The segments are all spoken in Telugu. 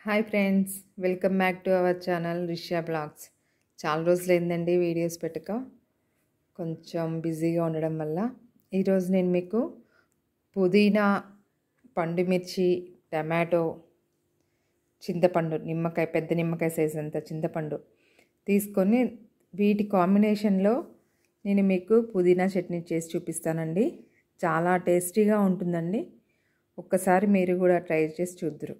hi friends welcome back to our channel Risha blogs చాలా రోజులైందండి వీడియోస్ పెట్టక కొంచెం బిజీగా ఉండడం వల్ల ఈరోజు నేను మీకు పుదీనా పండు మిర్చి టమాటో చింతపండు నిమ్మకాయ పెద్ద నిమ్మకాయ సైజ్ అంత చింతపండు తీసుకొని వీటి కాంబినేషన్లో నేను మీకు పుదీనా చట్నీ చేసి చూపిస్తానండి చాలా టేస్టీగా ఉంటుందండి ఒక్కసారి మీరు కూడా ట్రై చేసి చూద్దరు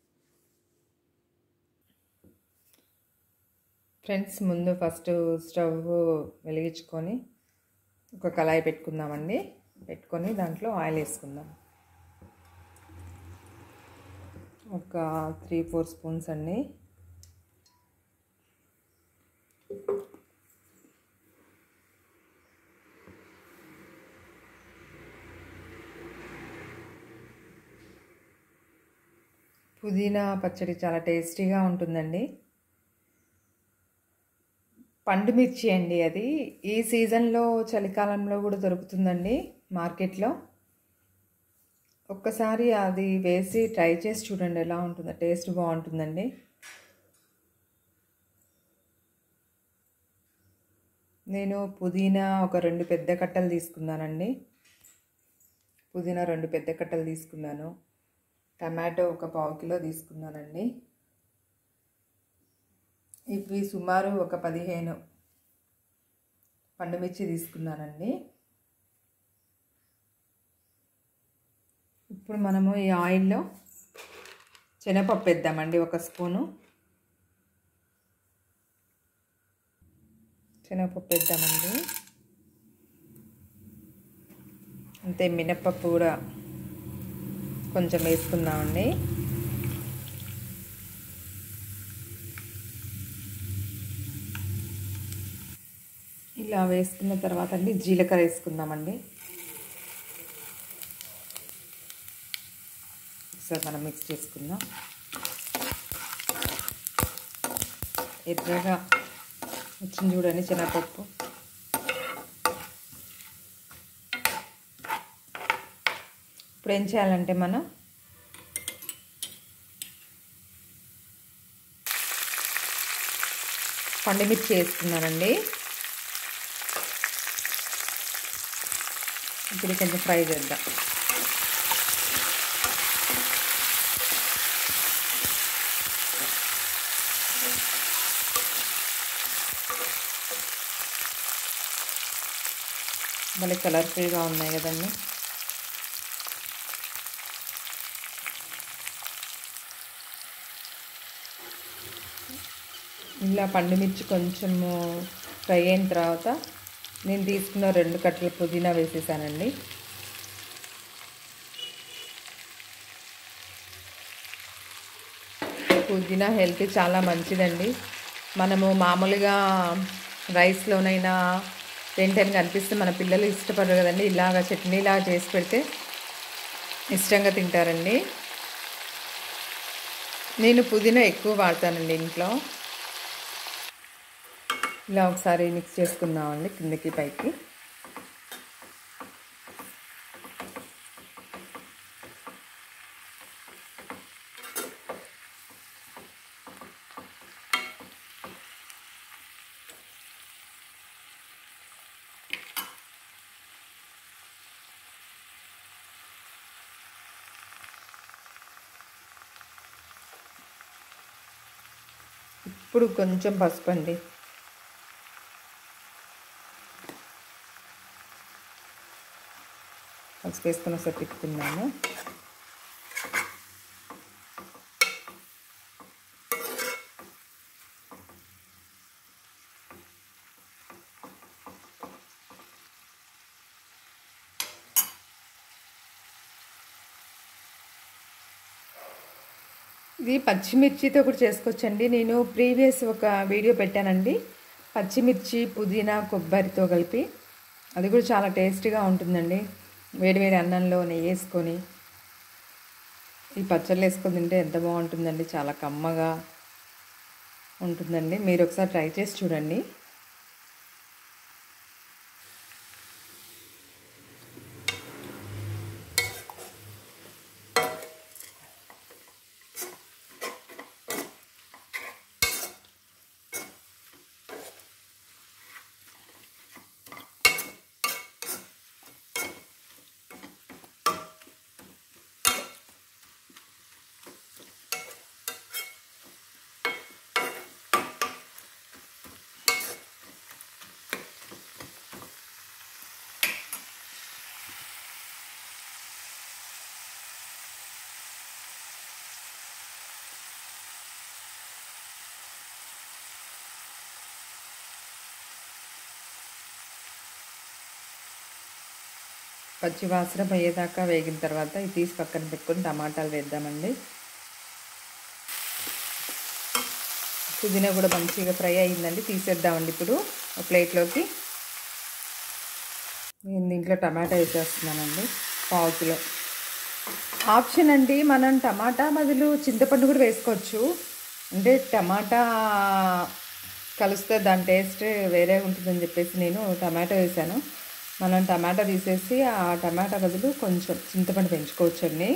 ఫ్రెండ్స్ ముందు ఫస్ట్ స్టవ్ వెలిగించుకొని ఒక కళాయి పెట్టుకుందామండి పెట్టుకొని దాంట్లో ఆయిల్ వేసుకుందాం ఒక త్రీ ఫోర్ స్పూన్స్ అండి పుదీనా పచ్చడి చాలా టేస్టీగా ఉంటుందండి పండు మిర్చి అండి అది ఈ సీజన్లో చలికాలంలో కూడా దొరుకుతుందండి మార్కెట్లో ఒక్కసారి అది వేసి ట్రై చేసి చూడండి ఎలా ఉంటుందో టేస్ట్ బాగుంటుందండి నేను పుదీనా ఒక రెండు పెద్ద కట్టలు తీసుకున్నానండి పుదీనా రెండు పెద్ద కట్టలు తీసుకున్నాను టమాటో ఒక పావు కిలో తీసుకున్నానండి ఇవి సుమారు ఒక పదిహేను పండుమిర్చి తీసుకున్నానండి ఇప్పుడు మనము ఈ ఆయిల్లో శనగపప్పు వేద్దామండి ఒక స్పూను శనగపప్పు వేద్దామండి అంతే మినప్పప్పు కూడా కొంచెం వేసుకుందామండి ఇలా వేసుకున్న తర్వాత అండి జీలకర్ర వేసుకుందామండి ఒకసారి మనం మిక్స్ చేసుకుందాం ఎర్రగా వచ్చింది చూడండి శనగపప్పు ఇప్పుడు ఏం చేయాలంటే మనం పండుమిర్చి వేసుకున్నానండి ఇప్పుడు కొంచెం ఫ్రై చేద్దాం భలే కలర్ఫుల్గా ఉన్నాయి కదండి ఇలా పండుమిర్చి కొంచెము ఫ్రై అయిన తర్వాత నేను తీసుకున్న రెండు కట్టల పుదీనా వేసేసానండి పుదీనా హెల్త్ చాలా మంచిదండి మనము మామూలుగా రైస్లోనైనా వెంటనే కనిపిస్తే మన పిల్లలు ఇష్టపడరు కదండి ఇలాగ చట్నీలాగా చేసి పెడితే ఇష్టంగా తింటారండి నేను పుదీనా ఎక్కువ వాడతానండి ఇంట్లో ఇలా ఒకసారి మిక్స్ చేసుకుందామండి కిందకి పైకి ఇప్పుడు కొంచెం పసుపు అండి పసుపు వేసుకొని ఒకసారి తిప్పుకున్నాము ఇది పచ్చిమిర్చితో కూడా చేసుకోవచ్చండి నేను ప్రీవియస్ ఒక వీడియో పెట్టానండి పచ్చిమిర్చి పుదీనా కొబ్బరితో కలిపి అది కూడా చాలా టేస్టీగా ఉంటుందండి వేడివేడి అన్నంలో నెయ్యి వేసుకొని ఈ పచ్చళ్ళు వేసుకొని తింటే ఎంత బాగుంటుందండి చాలా కమ్మగా ఉంటుందండి మీరు ఒకసారి ట్రై చేసి చూడండి పచ్చి వాసన పోయేదాకా వేగిన తర్వాత ఇది తీసి పక్కన పెట్టుకొని టమాటాలు వేద్దామండి పుదీనా కూడా మంచిగా ఫ్రై అయ్యిందండి తీసేద్దామండి ఇప్పుడు ఒక ప్లేట్లోకి నేను దీంట్లో టమాటా వేసేస్తున్నానండి పావు కిలో ఆప్షన్ అండి మనం టమాటా బదులు చింతపండు కూడా వేసుకోవచ్చు అంటే టమాటా కలిస్తే దాని టేస్ట్ వేరే ఉంటుందని చెప్పేసి నేను టమాటా వేసాను మనం టమాటా తీసేసి ఆ టమాటా బదులు కొంచెం చింతపండు పెంచుకోవచ్చండి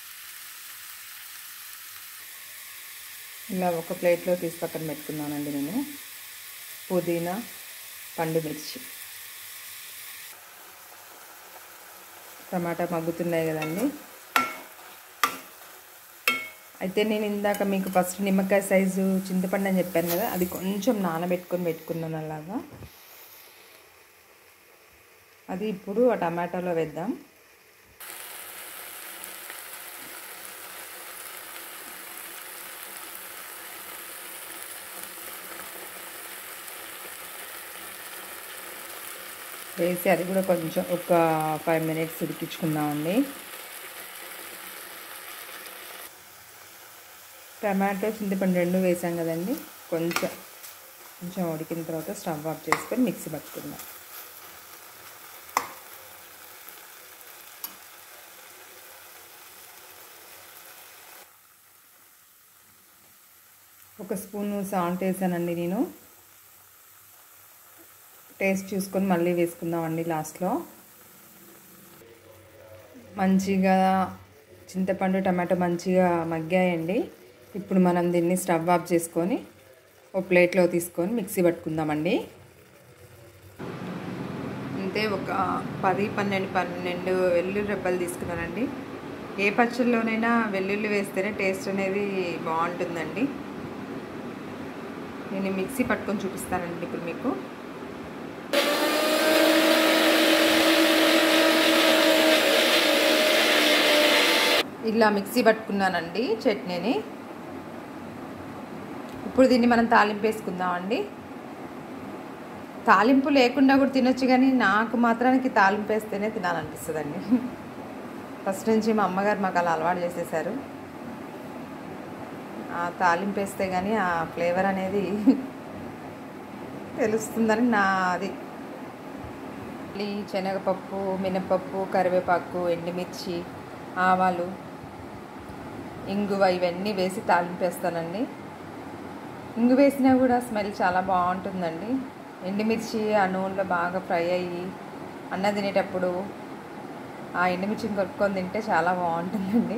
ఇలా ఒక ప్లేట్లో తీసి పక్కన పెట్టుకున్నానండి నేను పుదీనా పండు మిర్చి టమాటా మగ్గుతున్నాయి కదండి అయితే నేను ఇందాక మీకు ఫస్ట్ నిమ్మకాయ సైజు చింతపండు అని చెప్పాను కదా అది కొంచెం నానబెట్టుకొని పెట్టుకున్నాను అలాగా అది ఇప్పుడు ఆ టమాటాలో వేద్దాం వేసి అది కూడా కొంచెం ఒక ఫైవ్ మినిట్స్ ఉడికించుకుందామండి టమాటో చింతపండు రెండు వేసాం కదండి కొంచెం కొంచెం ఉడికిన తర్వాత స్టవ్ ఆఫ్ చేసుకొని మిక్సీ పట్టుకుందాం ఒక స్పూన్ సాల్ట్ వేసానండి నేను టేస్ట్ చూసుకొని మళ్ళీ వేసుకుందామండి లాస్ట్లో మంచిగా చింతపండు టమాటో మంచిగా మగ్గాయండి ఇప్పుడు మనం దీన్ని స్టవ్ ఆఫ్ చేసుకొని ఒక ప్లేట్లో తీసుకొని మిక్సీ పట్టుకుందామండి అంతే ఒక పది పన్నెండు పన్నెండు వెల్లుల్లి రెబ్బలు తీసుకున్నానండి ఏ పచ్చళ్ళలోనైనా వెల్లుల్లి వేస్తేనే టేస్ట్ అనేది బాగుంటుందండి నేను మిక్సీ పట్టుకొని చూపిస్తానండి ఇప్పుడు మీకు ఇలా మిక్సీ పట్టుకున్నానండి చట్నీని ఇప్పుడు దీన్ని మనం తాలింపు వేసుకుందామండి తాలింపు లేకుండా కూడా తినొచ్చు కానీ నాకు మాత్రానికి తాలింపు వేస్తేనే తినాలనిపిస్తుందండి ఫస్ట్ నుంచి మా అమ్మగారు మాకు అలా అలవాటు చేసేసారు ఆ తాలింపు వేస్తే కానీ ఆ ఫ్లేవర్ అనేది తెలుస్తుందని నా అది శనగపప్పు మినపప్పు కరివేపాకు ఎండుమిర్చి ఆవాలు ఇంగువ ఇవన్నీ వేసి తాలింపు వేస్తానండి ఇంగు వేసినా కూడా స్మెల్ చాలా బాగుంటుందండి ఎండుమిర్చి ఆ నూనెలో బాగా ఫ్రై అయ్యి అన్న తినేటప్పుడు ఆ ఎండుమిర్చిని కొట్టుకొని తింటే చాలా బాగుంటుందండి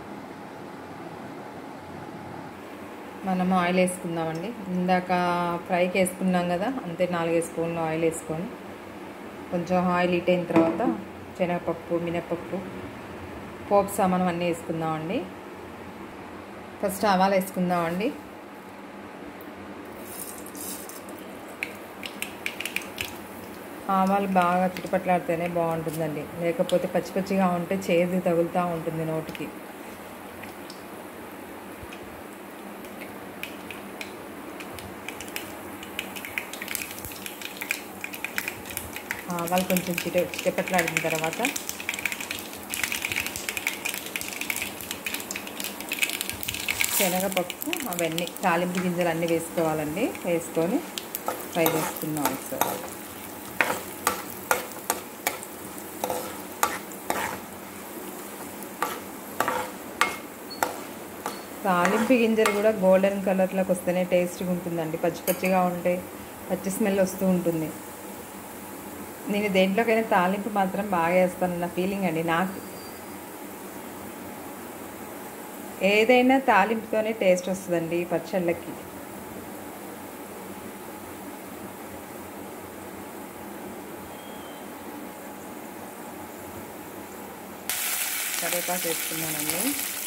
మనం ఆయిల్ వేసుకుందామండి ఇందాక ఫ్రైకి వేసుకున్నాం కదా అంతే నాలుగైదు స్పూన్లు ఆయిల్ వేసుకొని కొంచెం ఆయిల్ హీట్ అయిన తర్వాత శనగపప్పు మినపప్పు పోపు సామాను అన్నీ వేసుకుందామండి ఫస్ట్ ఆవాలు వేసుకుందామండి ఆవాలు బాగా చుట్టుపట్లాడితేనే బాగుంటుందండి లేకపోతే పచ్చి పచ్చిగా ఉంటే చేదు తగులుతూ ఉంటుంది నోటికి ఆవాలు కొంచెం చిట చిటపట్లాడిన తర్వాత శనగపప్పు అవన్నీ తాలింపు గింజలు అన్నీ వేసుకోవాలండి వేసుకొని ఫ్రై చేసుకుందాం ఒకసారి తాలింపు గింజలు కూడా గోల్డెన్ కలర్లోకి వస్తేనే టేస్ట్గా ఉంటుందండి పచ్చి పచ్చిగా ఉంటే పచ్చి స్మెల్ వస్తూ ఉంటుంది నేను దేంట్లోకైనా తాలింపు మాత్రం బాగా వేస్తానన్న ఫీలింగ్ అండి నాకు ఏదైనా తాలింపుతోనే టేస్ట్ వస్తుందండి పచ్చళ్ళకి కరివేపాకు వేసుకున్నానండి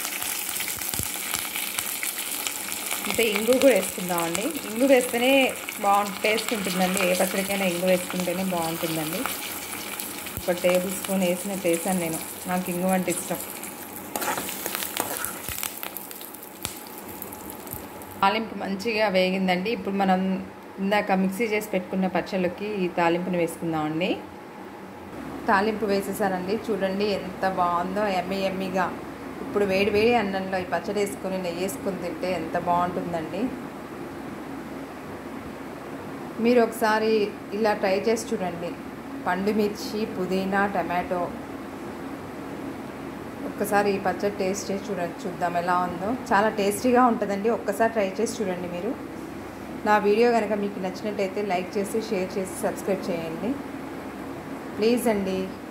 అంటే ఇంగు కూడా వేసుకుందామండి ఇంగు వేస్తేనే బాగుంటుంది టేస్ట్ ఉంటుందండి ఏ పచ్చడికైనా ఇంగు వేసుకుంటేనే బాగుంటుందండి ఒక టేబుల్ స్పూన్ వేసినట్టు వేసాను నేను నాకు ఇంగు అంటే ఇష్టం తాలింపు మంచిగా వేగిందండి ఇప్పుడు మనం ఇందాక మిక్సీ చేసి పెట్టుకున్న పచ్చళ్ళకి ఈ తాలింపుని వేసుకుందామండి తాలింపు వేసేసానండి చూడండి ఎంత బాగుందో ఎమ్మి ఎమ్మిగా ఇప్పుడు వేడి వేడి అన్నంలో ఈ పచ్చడి వేసుకొని నెయ్యి వేసుకొని తింటే ఎంత బాగుంటుందండి మీరు ఒకసారి ఇలా ట్రై చేసి చూడండి పండు మిర్చి పుదీనా టమాటో ఒక్కసారి ఈ పచ్చడి టేస్ట్ చేసి చూడండి చూద్దాం ఎలా ఉందో చాలా టేస్టీగా ఉంటుందండి ఒక్కసారి ట్రై చేసి చూడండి మీరు నా వీడియో కనుక మీకు నచ్చినట్టయితే లైక్ చేసి షేర్ చేసి సబ్స్క్రైబ్ చేయండి ప్లీజ్ అండి